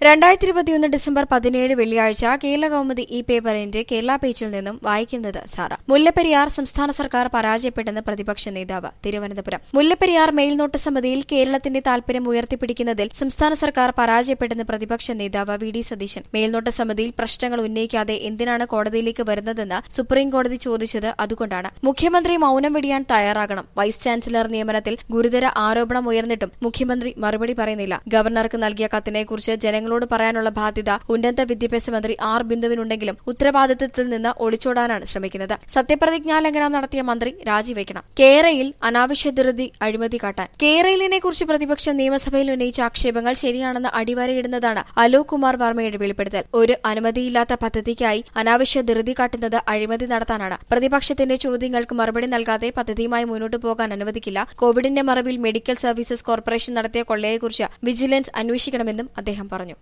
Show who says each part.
Speaker 1: രണ്ടായിരത്തി ഇരുപത്തിയൊന്ന് ഡിസംബർ പതിനേഴ് വെള്ളിയാഴ്ച കേരള കൗമുദി ഈ പേപ്പറിന്റെ കേരള പേജിൽ നിന്നും വായിക്കുന്നത് സാറ മുല്ലപ്പെരിയാർ സംസ്ഥാന സർക്കാർ പരാജയപ്പെട്ടെന്ന് പ്രതിപക്ഷ നേതാവ് തിരുവനന്തപുരം മുല്ലപ്പെരിയാർ മേൽനോട്ട സമിതിയിൽ കേരളത്തിന്റെ താൽപര്യം ഉയർത്തിപ്പിടിക്കുന്നതിൽ സംസ്ഥാന സർക്കാർ പരാജയപ്പെട്ടെന്ന് പ്രതിപക്ഷ നേതാവ് വി ഡി സതീശൻ മേൽനോട്ട സമിതിയിൽ പ്രശ്നങ്ങൾ ഉന്നയിക്കാതെ എന്തിനാണ് കോടതിയിലേക്ക് വരുന്നതെന്ന് സുപ്രീം കോടതി ചോദിച്ചത് അതുകൊണ്ടാണ് മുഖ്യമന്ത്രി മൌനം വെടിയാൻ തയ്യാറാകണം വൈസ് ചാൻസലർ നിയമനത്തിൽ ഗുരുതര ആരോപണം ഉയർന്നിട്ടും മുഖ്യമന്ത്രി മറുപടി പറയുന്നില്ല ഗവർണർക്ക് നൽകിയ കത്തിനെക്കുറിച്ച് ജനങ്ങളോട് പറയാനുള്ള ബാധ്യത ഉന്നത വിദ്യാഭ്യാസ മന്ത്രി ആർ ബിന്ദുവിനുണ്ടെങ്കിലും ഉത്തരവാദിത്തത്തിൽ നിന്ന് ഒളിച്ചോടാനാണ് ശ്രമിക്കുന്നത് സത്യപ്രതിജ്ഞാലംഘനം നടത്തിയ മന്ത്രി രാജിവെക്കണം കേരയിൽ അനാവശ്യ ധൃതി അഴിമതി കാട്ടാൻ കേരളിനെ കുറിച്ച് പ്രതിപക്ഷം നിയമസഭയിൽ ഉന്നയിച്ച ആക്ഷേപങ്ങൾ ശരിയാണെന്ന് അടിവരയിടുന്നതാണ് അലോക് കുമാർ വർമ്മയുടെ വെളിപ്പെടുത്തൽ ഒരു അനുമതിയില്ലാത്ത പദ്ധതിക്കായി അനാവശ്യ ധൃതി കാട്ടുന്നത് അഴിമതി നടത്താനാണ് പ്രതിപക്ഷത്തിന്റെ ചോദ്യങ്ങൾക്ക് മറുപടി നൽകാതെ പദ്ധതിയുമായി മുന്നോട്ടു പോകാൻ അനുവദിക്കില്ല കോവിഡിന്റെ മറവിൽ മെഡിക്കൽ സർവീസസ് കോർപ്പറേഷൻ നടത്തിയ കൊള്ളയെക്കുറിച്ച് വിജിലൻസ് അന്വേഷിക്കണമെന്നും അദ്ദേഹം പറഞ്ഞു